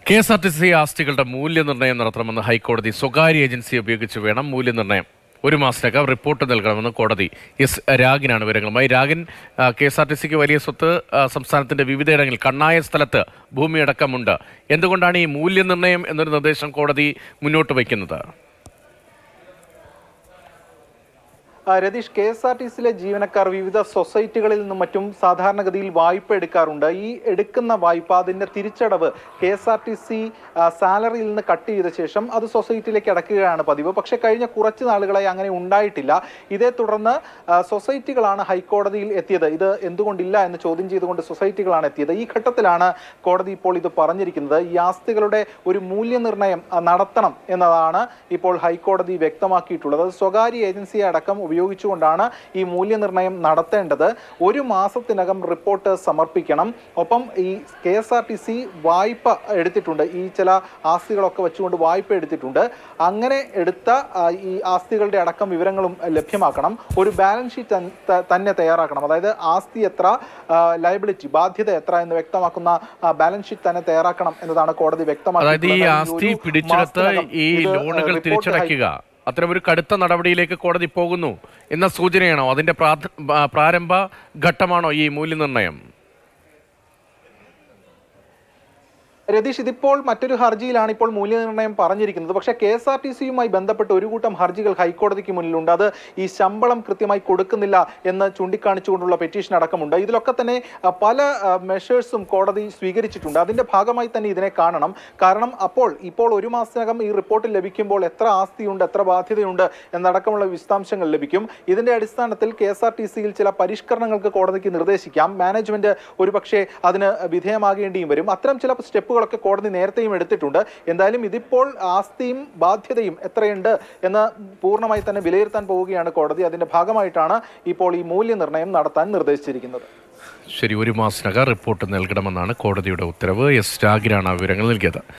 K S R T C ആസ്തികളുടെ മൂല്യനിർണ്ണയം നടത്തണമെന്ന് ഹൈക്കോടതി സ്വകാര്യ ഏജൻസി ഉപയോഗിച്ച് വേണം മൂല്യനിർണ്ണയം ഒരു മാസത്തിനകം റിപ്പോർട്ട് നൽകണമെന്ന് കോടതി എസ് രാഗിനാണ് വിവരങ്ങളുമായി Ragin K S R T സിക്ക് വലിയ സ്വത്ത് ആ, സംസ്ഥാനത്തിന്റെ വിവിധയിടങ്ങളിൽ കണ്ണായ സ്ഥലത്ത് ഭൂമിയടക്കമുണ്ട് എന്തുകൊണ്ടാണ് ഈ മൂല്യനിർണ്ണയം എന്നൊരു നിർദ്ദേശം കോടതി മുന്നോട്ട് വയ്ക്കുന്നത് ആ, Ratheesh K S R T സിയിലെ ജീവനക്കാർ വിവിധ സൊസൈറ്റികളിൽ നിന്നും മറ്റും സാധാരണഗതിയിൽ വായ്പ എടുക്കാറുണ്ട് ഈ എടുക്കുന്ന വായ്പ അതിന്റെ തിരിച്ചടവ് K S R T C സാലറിയിൽ നിന്ന് കട്ട് ചെയ്ത ശേഷം അത് സൊസൈറ്റിയിലേക്ക് അടക്കുകയാണ് പതിവ് പക്ഷേ കഴിഞ്ഞ കുറച്ച് നാളുകളായി അങ്ങനെ ഉണ്ടായിട്ടില്ല ഇതേ തുടർന്ന് ആ, സൊസൈറ്റികളാണ് ഹൈക്കോടതിയിൽ എത്തിയത് ഇത് എന്തുകൊണ്ടില്ല എന്ന് ചോദ്യം ചെയ്തുകൊണ്ട് സൊസൈറ്റികളാണ് എത്തിയത് ഈ ഘട്ടത്തിലാണ് കോടതി ഇപ്പോൾ ഇത് പറഞ്ഞിരിക്കുന്നത് ഈ ആസ്തികളുടെ ഒരു മൂല്യനിർണ്ണയം ആ, നടത്തണം എന്നതാണ് ഇപ്പോൾ ഹൈക്കോടതി വ്യക്തമാക്കിയിട്ടുള്ളത് അത് സ്വകാര്യ ഏജൻസിയെ അടക്കം ഉപയോഗിച്ചുകൊണ്ടാണ് ഈ മൂല്യനിർണ്ണയം നടത്തേണ്ടത് ഒരു മാസത്തിനകം റിപ്പോർട്ട് സമർപ്പിക്കണം ഒപ്പം ഈ K S R T C വായ്പ എടുത്തിട്ടുണ്ട് ഈ ചില ആസ്തികളൊക്കെ വെച്ചുകൊണ്ട് വായ്പ എടുത്തിട്ടുണ്ട് അങ്ങനെ എടുത്ത ആ, ഈ ആസ്തികളുടെ അടക്കം വിവരങ്ങളും ലഭ്യമാക്കണം ഒരു ബാലൻസ് ഷീറ്റ് തൻ- ത- തന്നെ തയ്യാറാക്കണം അതായത് ആസ്തി എത്ര ലയബിലിറ്റി ബാധ്യത എത്ര എന്ന് വ്യക്തമാക്കുന്ന ബാലൻസ് ഷീറ്റ് തന്നെ തയ്യാറാക്കണം എന്നതാണ് കോടതി അതായത് ഈ വ്യക്തമാക്കിയിട്ടുള്ളത്. ആസ്തി ഒരു പിടിച്ചെടുത്ത് മാസത്തിനകം ഈ ഇത്, ലോണുകൾ റിപ്പോർട്ട് തിരിച്ചടയ്ക്കുക അത്തരമൊരു കടുത്ത നടപടിയിലേക്ക് കോടതി പോകുന്നു എന്ന സൂചനയാണോ അതിന്റെ പ്രാഥ- ആ, പ്രാരംഭ ഘട്ടമാണോ ഈ മൂല്യനിർണ്ണയം രതീഷ് ഇതിപ്പോൾ മറ്റൊരു ഹർജിയിലാണ് ഇപ്പോൾ മൂല്യനിർണ്ണയം പറഞ്ഞിരിക്കുന്നത് പക്ഷേ കെ എസ് ആർ ടി സിയുമായി ബന്ധപ്പെട്ട് ഒരു കൂട്ടം ഹർജികൾ ഹൈക്കോടതിക്ക് മുന്നിലുണ്ട് അത് ഈ ശമ്പളം കൃത്യമായി കൊടുക്കുന്നില്ല എന്ന് ചൂണ്ടിക്കാണിച്ചുകൊണ്ടുള്ള പെറ്റീഷൻ അടക്കമുണ്ട് ഇതിലൊക്കെ തന്നെ ആ, പല മെഷേഴ്സും കോടതി സ്വീകരിച്ചിട്ടുണ്ട് അതിന്റെ ഭാഗമായി തന്നെ ഇതിനെ കാണണം കാരണം അപ്പോൾ ഇപ്പോൾ ഒരു മാസത്തിനകം ഈ റിപ്പോർട്ട് ലഭിക്കുമ്പോൾ എത്ര ആസ്തിയുണ്ട് എത്ര ബാധ്യതയുണ്ട് എന്നടക്കമുള്ള വിശദാംശങ്ങൾ ലഭിക്കും ഇതിന്റെ അടിസ്ഥാനത്തിൽ കെ എസ് ആർ ടി സിയിൽ ചില പരിഷ്കരണങ്ങൾക്ക് കോടതിക്ക് നിർദ്ദേശിക്കാം മാനേജ്മെന്റ് ഒരുപക്ഷെ അതിന് വിധേയമാകേണ്ടിയും വരും അത്തരം ചില സ്റ്റെപ്പുകളൊക്കെ കോടതി നേരത്തെയും എടുത്തിട്ടുണ്ട് എന്തായാലും ഇതിപ്പോൾ ആസ്തിയും ബാധ്യതയും എത്രയുണ്ട് എന്ന് പൂർണ്ണമായി തന്നെ വിലയിരുത്താൻ പോവുകയാണ് കോടതി അതിന്റെ ഭാഗമായിട്ടാണ് ഇപ്പോൾ ഈ മൂല്യനിർണ്ണയം നടത്താൻ നിർദ്ദേശിച്ചിരിക്കുന്നത് ശരി ഒരു മാസത്തിനകം റിപ്പോർട്ട് നൽകണമെന്നാണ് കോടതിയുടെ ഉത്തരവ് എസ് രാഗിനാണ് ആ വിവരങ്ങൾ നൽകിയത്